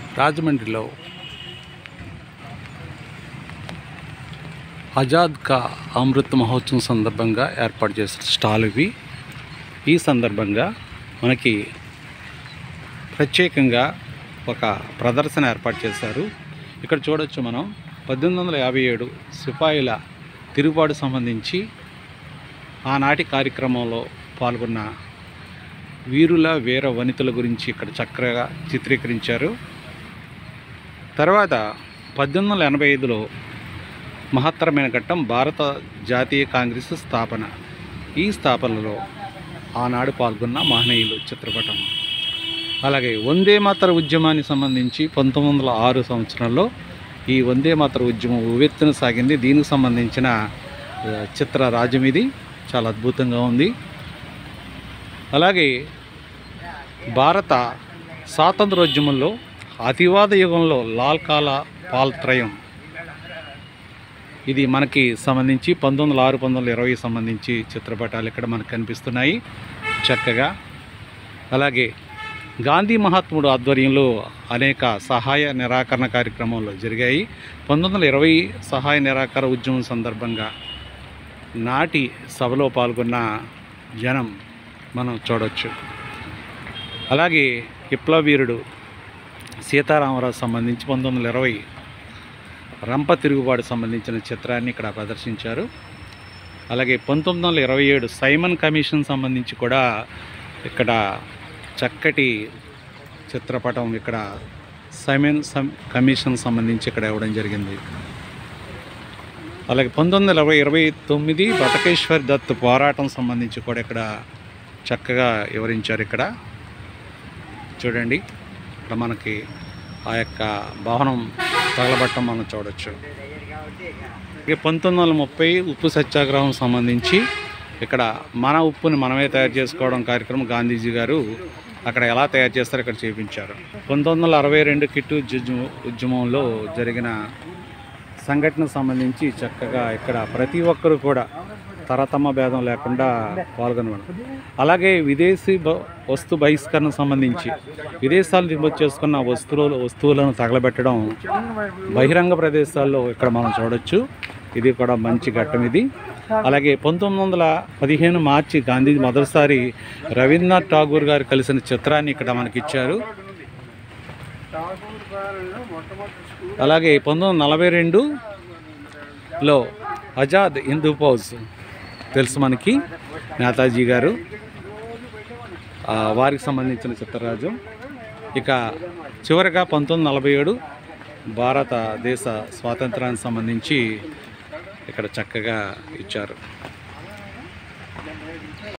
రాజమండ్రిలో ఆజాద్ కా అమృత్ మహోత్సవం సందర్భంగా ఏర్పాటు చేసిన స్టాల్ ఇవి ఈ సందర్భంగా మనకి ప్రత్యేకంగా ఒక ప్రదర్శన ఏర్పాటు చేశారు ఇక్కడ చూడొచ్చు మనం పద్దెనిమిది వందల యాభై ఏడు సిపాయిల తిరుగుబాటు సంబంధించి ఆనాటి కార్యక్రమంలో పాల్గొన్న వీరుల వీర వనితల గురించి ఇక్కడ చక్కగా చిత్రీకరించారు తర్వాత పద్దెనిమిది వందల ఎనభై ఐదులో మహత్తరమైన ఘట్టం భారత జాతీయ కాంగ్రెస్ స్థాపన ఈ స్థాపనలో ఆనాడు పాల్గొన్న మహనీయులు చిత్రపటం అలాగే వందే మాతర ఉద్యమానికి సంబంధించి పంతొమ్మిది వందల ఆరు సంవత్సరంలో ఈ వందే మాతర ఉద్యమం ఉవ్వెత్తున సాగింది దీనికి సంబంధించిన ఆ, చిత్ర రాజ్యం ఇది చాలా అద్భుతంగా ఉంది అలాగే భారత స్వాతంత్రోద్యమంలో అతివాద యుగంలో లాల్ కాల పాల్త్రయం ఇది మనకి సంబంధించి పంతొమ్మిది వందల ఆరు పంతొమ్మిది వందల ఇరవై సంబంధించి చిత్రపటాలు ఇక్కడ మనకు కనిపిస్తున్నాయి చక్కగా అలాగే గాంధీ మహాత్ముడు ఆధ్వర్యంలో అనేక సహాయ నిరాకరణ కార్యక్రమాలు జరిగాయి పంతొమ్మిది వందల ఇరవై సహాయ నిరాకరణ ఉద్యమం సందర్భంగా నాటి సభలో పాల్గొన్న జనం మనం చూడవచ్చు అలాగే విప్లవీరుడు సీతారామరాజు సంబంధించి పంతొమ్మిది వందల ఇరవై రంప తిరుగుబాటు సంబంధించిన చిత్రాన్ని ఇక్కడ ప్రదర్శించారు అలాగే పంతొమ్మిది వందల ఇరవై ఏడు సైమన్ కమిషన్ సంబంధించి కూడా ఇక్కడ చక్కటి చిత్రపటం ఇక్కడ సైమన్ సం- కమిషన్ సంబంధించి ఇక్కడ ఇవ్వడం జరిగింది అలాగే పంతొమ్మిది వందల ఇరవై ఇరవై తొమ్మిది బటకేశ్వర్ దత్ పోరాటం సంబంధించి కూడా ఇక్కడ చక్కగా వివరించారు ఇక్కడ చూడండి ఇక్కడ మనకి ఆ యొక్క భవనం తగలబట్టం మనం చూడొచ్చు ఇక పంతొమ్మిది వందల ముప్పై ఉప్పు సత్యాగ్రహం సంబంధించి ఇక్కడ మన ఉప్పుని మనమే తయారు చేసుకోవడం కార్యక్రమం గాంధీజీ గారు అక్కడ ఎలా తయారు చేస్తారో ఇక్కడ చూపించారు పంతొమ్మిది వందల అరవై రెండు కిట్టు ఉద్యమ- ఉద్యమంలో జరిగిన సంఘటనకు సంబంధించి చక్కగా ఇక్కడ ప్రతి ఒక్కరు కూడా తరతమ భేదం లేకుండా పాల్గొనడం అలాగే విదేశీ బ- వస్తు బహిష్కరణ సంబంధించి విదేశాలు దిగుమతి చేసుకున్న వస్తువులు వస్తువులను తగలబెట్టడం బహిరంగ ప్రదేశాల్లో ఇక్కడ మనం చూడొచ్చు ఇది కూడా మంచి ఘట్టం ఇది అలాగే పంతొమ్మిది వందల పదిహేను మార్చి గాంధీజీ మొదటిసారి రవీంద్రనాథ్ ఠాగూర్ గారు కలిసిన చిత్రాన్ని ఇక్కడ మనకి ఇచ్చారు అలాగే పంతొమ్మిది వందల నలభై రెండులో ఆజాద్ హిందూ ఫౌజ్ తెలుసు మనకి నేతాజీ గారు ఆ, వారికి సంబంధించిన చిత్రరాజ్యం ఇక చివరగా పంతొమ్మిది నలభై ఏడు భారతదేశ స్వాతంత్రానికి సంబంధించి ఇక్కడ చక్కగా ఇచ్చారు